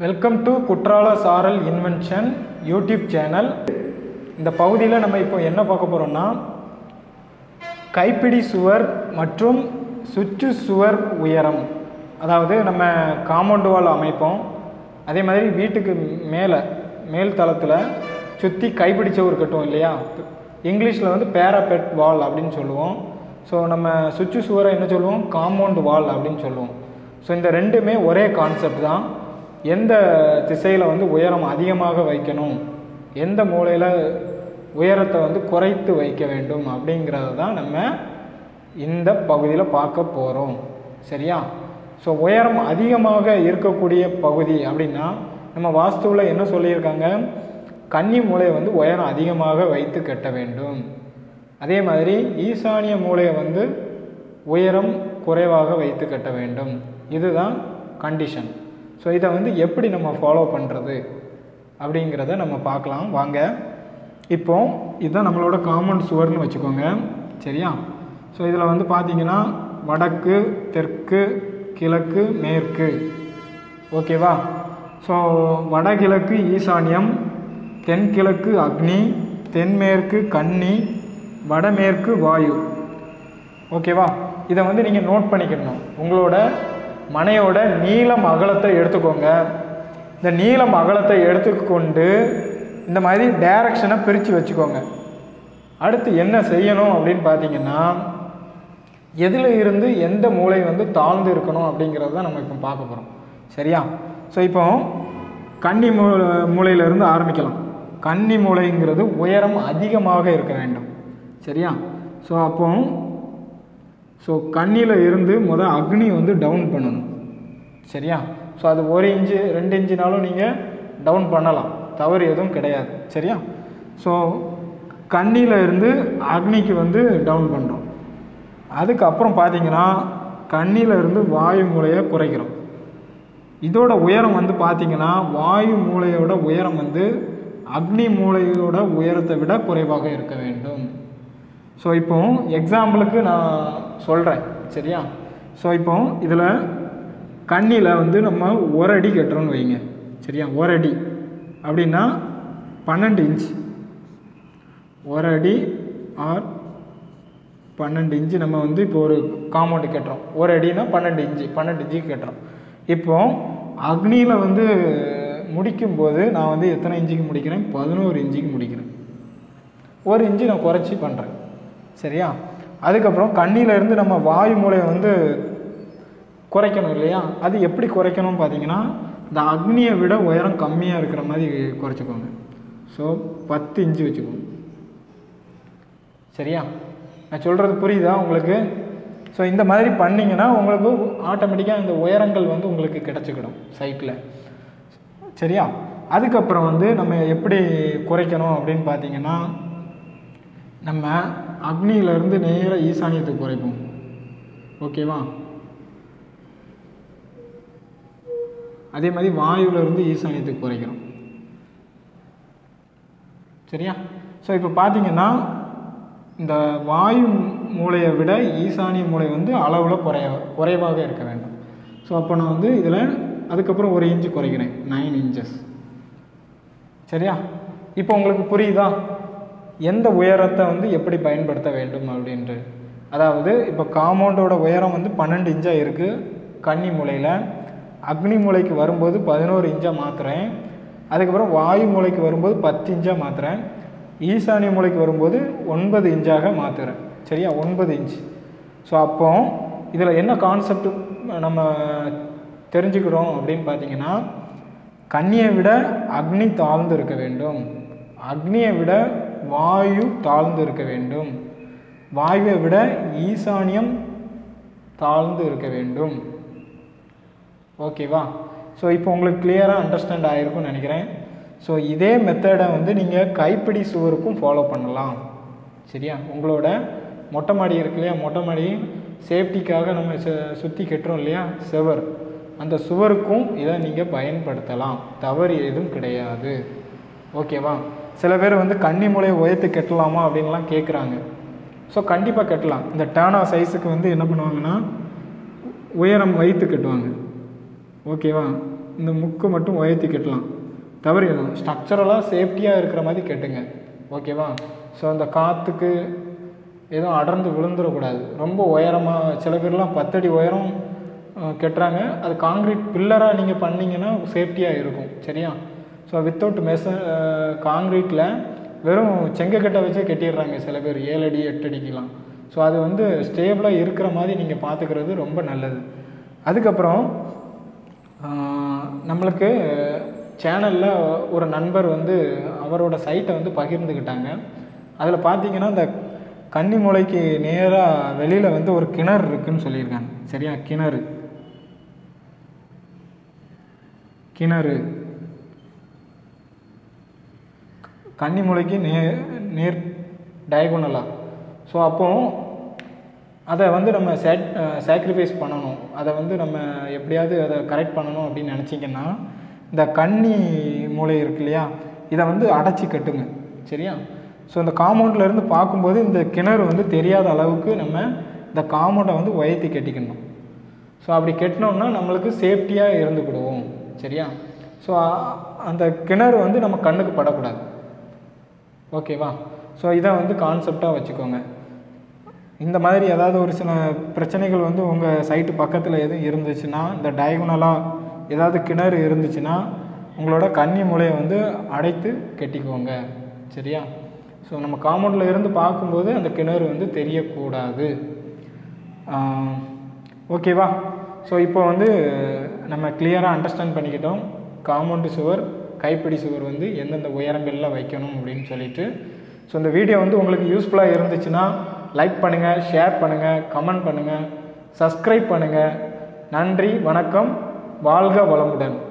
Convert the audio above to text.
welcome to குற்றால சாரல் invention YouTube channel இந்த பகுதியில் நம்ம இப்போ என்ன பார்க்க போகிறோம்னா கைப்பிடி சுவர் மற்றும் சுற்று சுவர் உயரம் அதாவது நம்ம காம்பவுண்ட் வால் அமைப்போம் அதே மாதிரி வீட்டுக்கு மேலே மேல் தளத்தில் சுற்றி கைப்பிடி சுவர் கட்டுவோம் இல்லையா இங்கிலீஷில் வந்து பேராபெட் வால் அப்படின்னு சொல்லுவோம் ஸோ நம்ம சுற்று சுவரை என்ன சொல்லுவோம் காம்பவுண்ட் வால் அப்படின்னு சொல்லுவோம் ஸோ இந்த ரெண்டுமே ஒரே கான்செப்ட் தான் எந்த திசையில் வந்து உயரம் அதிகமாக வைக்கணும் எந்த மூலையில் உயரத்தை வந்து குறைத்து வைக்க வேண்டும் அப்படிங்கிறத தான் நம்ம இந்த பகுதியில் பார்க்க போகிறோம் சரியா ஸோ உயரம் அதிகமாக இருக்கக்கூடிய பகுதி அப்படின்னா நம்ம வாஸ்துவில் என்ன சொல்லியிருக்காங்க கன்னி மூலையை வந்து உயரம் அதிகமாக வைத்து கட்ட வேண்டும் அதே மாதிரி ஈசானிய மூலையை வந்து உயரம் குறைவாக வைத்து கட்ட வேண்டும் இதுதான் கண்டிஷன் ஸோ இதை வந்து எப்படி நம்ம ஃபாலோ பண்ணுறது அப்படிங்கிறத நம்ம பார்க்கலாம் வாங்க இப்போ இதுதான் நம்மளோட காமன் சுவர்னு வச்சுக்கோங்க சரியா ஸோ இதில் வந்து பார்த்தீங்கன்னா வடக்கு தெற்கு கிழக்கு மேற்கு ஓகேவா ஸோ வடகிழக்கு ஈசானியம் தென்கிழக்கு அக்னி தென்மேற்கு கன்னி வடமேற்கு வாயு ஓகேவா இதை வந்து நீங்கள் நோட் பண்ணிக்கணும் உங்களோட மனையோட நீளம் அகலத்தை எடுத்துக்கோங்க இந்த நீளம் அகலத்தை எடுத்துக்கொண்டு இந்த மாதிரி டைரக்ஷனை பிரித்து வச்சுக்கோங்க அடுத்து என்ன செய்யணும் அப்படின்னு பார்த்தீங்கன்னா எதில் இருந்து எந்த மூளை வந்து தாழ்ந்து இருக்கணும் அப்படிங்கிறத தான் நம்ம இப்போ பார்க்க போகிறோம் சரியா ஸோ இப்போ கன்னி மூ மூளையிலிருந்து ஆரம்பிக்கலாம் கன்னி மூளைங்கிறது உயரம் அதிகமாக இருக்க வேண்டும் சரியா ஸோ அப்போ ஸோ கண்ணியில் இருந்து முத அக்னி வந்து டவுன் பண்ணணும் சரியா ஸோ அது ஒரு இன்ச்சு ரெண்டு இன்ச்சுனாலும் நீங்கள் டவுன் பண்ணலாம் தவறு எதுவும் கிடையாது சரியா ஸோ கண்ணியில் இருந்து அக்னிக்கு வந்து டவுன் பண்ணுறோம் அதுக்கப்புறம் பார்த்தீங்கன்னா கண்ணியில் இருந்து வாயு மூலையை குறைக்கிறோம் இதோட உயரம் வந்து பார்த்தீங்கன்னா வாயு மூலையோட உயரம் வந்து அக்னி மூலையோட உயரத்தை விட குறைவாக இருக்க வேண்டும் ஸோ இப்போ எக்ஸாம்பிளுக்கு நான் சொல்கிறேன் சரியா ஸோ இப்போ இதில் கண்ணியில் வந்து நம்ம ஒரு அடி கட்டுறோன்னு வைங்க சரியா ஒரு அடி அப்படின்னா பன்னெண்டு இன்ச் ஒரு அடி ஆர் பன்னெண்டு இன்ச்சு நம்ம வந்து இப்போ ஒரு காம்பவுண்டு கட்டுறோம் ஒரு அடினா பன்னெண்டு இன்ச்சு பன்னெண்டு இன்ச்சுக்கு கட்டுறோம் இப்போ அக்னியில் வந்து முடிக்கும்போது நான் வந்து எத்தனை இன்ச்சுக்கு முடிக்கிறேன் பதினோரு இன்ச்சுக்கு முடிக்கிறேன் ஒரு இன்ச்சு நான் குறைச்சி பண்ணுறேன் சரியா அதுக்கப்புறம் கண்ணியிலேருந்து நம்ம வாயு மூலையை வந்து குறைக்கணும் இல்லையா அது எப்படி குறைக்கணும் பார்த்தீங்கன்னா இந்த அக்னியை விட உயரம் கம்மியாக இருக்கிற மாதிரி குறைச்சிக்கோங்க ஸோ பத்து இன்ச்சு வச்சுக்கோங்க சரியா நான் சொல்கிறது புரியுதா உங்களுக்கு ஸோ இந்த மாதிரி பண்ணிங்கன்னா உங்களுக்கு ஆட்டோமேட்டிக்காக இந்த உயரங்கள் வந்து உங்களுக்கு கிடச்சிக்கிடும் சைட்டில் சரியா அதுக்கப்புறம் வந்து நம்ம எப்படி குறைக்கணும் அப்படின்னு பார்த்தீங்கன்னா நம்ம அக்னியிலேருந்து நேராக ஈசானியத்துக்கு குறைப்போம் ஓகேவா அதே மாதிரி வாயுவிலேருந்து ஈசானியத்துக்கு குறைக்கிறோம் சரியா ஸோ இப்போ பார்த்தீங்கன்னா இந்த வாயு மூளையை விட ஈசானிய மூளை வந்து அளவில் குறைய குறைவாக இருக்க வேண்டும் ஸோ அப்போ நான் வந்து இதில் அதுக்கப்புறம் ஒரு இன்ச்சு குறைக்கிறேன் நைன் இன்ச்சஸ் சரியா இப்போ உங்களுக்கு புரியுதா எந்த உயரத்தை வந்து எப்படி பயன்படுத்த வேண்டும் அப்படின்ட்டு அதாவது இப்போ காம்பவுண்டோட உயரம் வந்து பன்னெண்டு இன்ச்சாக இருக்குது கன்னி மூலையில் அக்னி மூலைக்கு வரும்போது பதினோரு இன்ச்சாக மாற்றுறேன் அதுக்கப்புறம் வாயு மூலைக்கு வரும்போது பத்து இன்ச்சாக மாற்றுறேன் ஈசானிய மூலைக்கு வரும்போது ஒன்பது இன்ச்சாக மாற்றுறேன் சரியா ஒன்பது இன்ச் ஸோ அப்போ இதில் என்ன கான்செப்ட் நம்ம தெரிஞ்சுக்கிறோம் அப்படின்னு பார்த்தீங்கன்னா கன்னியை விட அக்னி தாழ்ந்து இருக்க வேண்டும் அக்னியை விட வாயு தாழ்ந்து இருக்க வேண்டும் வாயுவை விட ஈசானியம் தாழ்ந்து இருக்க வேண்டும் ஓகேவா ஸோ இப்போ உங்களுக்கு கிளியராக அண்டர்ஸ்டாண்ட் ஆகிருக்கும்னு நினைக்கிறேன் ஸோ இதே மெத்தடை வந்து நீங்கள் கைப்பிடி சுவருக்கும் ஃபாலோ பண்ணலாம் சரியா உங்களோட மொட்டை மாடி இருக்கு இல்லையா மொட்டை மாடி சேஃப்டிக்காக நம்ம சுற்றி கட்டுறோம் இல்லையா செவர் அந்த சுவருக்கும் இதை நீங்கள் பயன்படுத்தலாம் தவறு எதுவும் கிடையாது ஓகேவா சில பேர் வந்து கன்னி மூலையை உயர்த்து கட்டலாமா அப்படின்லாம் கேட்குறாங்க ஸோ கண்டிப்பாக கட்டலாம் இந்த டேனா சைஸுக்கு வந்து என்ன பண்ணுவாங்கன்னா உயரம் வைத்து கட்டுவாங்க ஓகேவா இந்த முக்கு மட்டும் உயர்த்தி கட்டலாம் தவறு எதுவும் ஸ்ட்ரக்சரலாக சேஃப்டியாக இருக்கிற மாதிரி கட்டுங்க ஓகேவா ஸோ அந்த காற்றுக்கு எதுவும் அடர்ந்து விழுந்துடக்கூடாது ரொம்ப உயரமாக சில பேர்லாம் பத்தடி உயரம் அஹ், கட்டுறாங்க அது காங்கிரீட் பில்லராக நீங்கள் பண்ணீங்கன்னா சேஃப்டியாக இருக்கும் சரியா ஸோ வித்தவுட் மெச காங்கிரீட்டில் வெறும் செங்கக்கட்டை வச்சே கட்டிடுறாங்க சில பேர் ஏழு அடி எட்டு அடிக்கெலாம் ஸோ அது வந்து ஸ்டேபிளாக இருக்கிற மாதிரி நீங்கள் பார்த்துக்கிறது ரொம்ப நல்லது அதுக்கப்புறம் ஆஹ், நம்மளுக்கு சேனலில் ஒரு நண்பர் வந்து அவரோட சைட்டை வந்து பகிர்ந்துக்கிட்டாங்க அதில் பார்த்தீங்கன்னா இந்த கன்னிமூலைக்கு நேராக வெளியில் வந்து ஒரு கிணறு இருக்குன்னு சொல்லியிருக்காங்க சரியா கிணறு கிணறு கன்னிமூலைக்கு நே நேர் டயகோனலாக ஸோ அப்போ அதை வந்து நம்ம சேட் சாக்ரிஃபைஸ் பண்ணணும் அதை வந்து நம்ம எப்படியாவது அதை கரெக்ட் பண்ணணும் அப்படின்னு நினச்சிங்கன்னா இந்த கன்னி மூளை இருக்கு இல்லையா இதை வந்து அடைச்சி கட்டுங்க சரியா ஸோ இந்த காம்பவுண்டில் இருந்து பார்க்கும்போது இந்த கிணறு வந்து தெரியாத அளவுக்கு நம்ம இந்த காம்பவுண்டை வந்து உயர்த்தி கட்டிக்கணும் ஸோ அப்படி கட்டினோம்னா நம்மளுக்கு சேஃப்டியாக இருந்துக்கிடுவோம் சரியா ஸோ அந்த கிணறு வந்து நம்ம கண்ணுக்கு படக்கூடாது ஓகேவா ஸோ இதை வந்து கான்செப்டாக வச்சுக்கோங்க இந்த மாதிரி ஏதாவது ஒரு சில பிரச்சனைகள் வந்து உங்கள் சைட்டு பக்கத்தில் எதுவும் இருந்துச்சுன்னா இந்த டயகுனலாக ஏதாவது கிணறு இருந்துச்சுன்னா உங்களோட கன்னி மூலையை வந்து அடைத்து கட்டிக்கோங்க சரியா ஸோ நம்ம காம்பவுண்டில் இருந்து பார்க்கும்போது அந்த கிணறு வந்து தெரியக்கூடாது ஆஹ், ஓகேவா ஸோ இப்போ வந்து நம்ம கிளியராக அண்டர்ஸ்டாண்ட் பண்ணிக்கிட்டோம் காம்பவுண்டு சுவர் கைப்பிடி சுவர் வந்து எந்தெந்த உயரங்களில் வைக்கணும் அப்படின்னு சொல்லிட்டு ஸோ இந்த வீடியோ வந்து உங்களுக்கு யூஸ்ஃபுல்லாக இருந்துச்சுன்னா லைக் பண்ணுங்கள் ஷேர் பண்ணுங்கள் கமெண்ட் பண்ணுங்கள் சப்ஸ்கிரைப் பண்ணுங்கள் நன்றி வணக்கம் வாழ்க வளமுடன்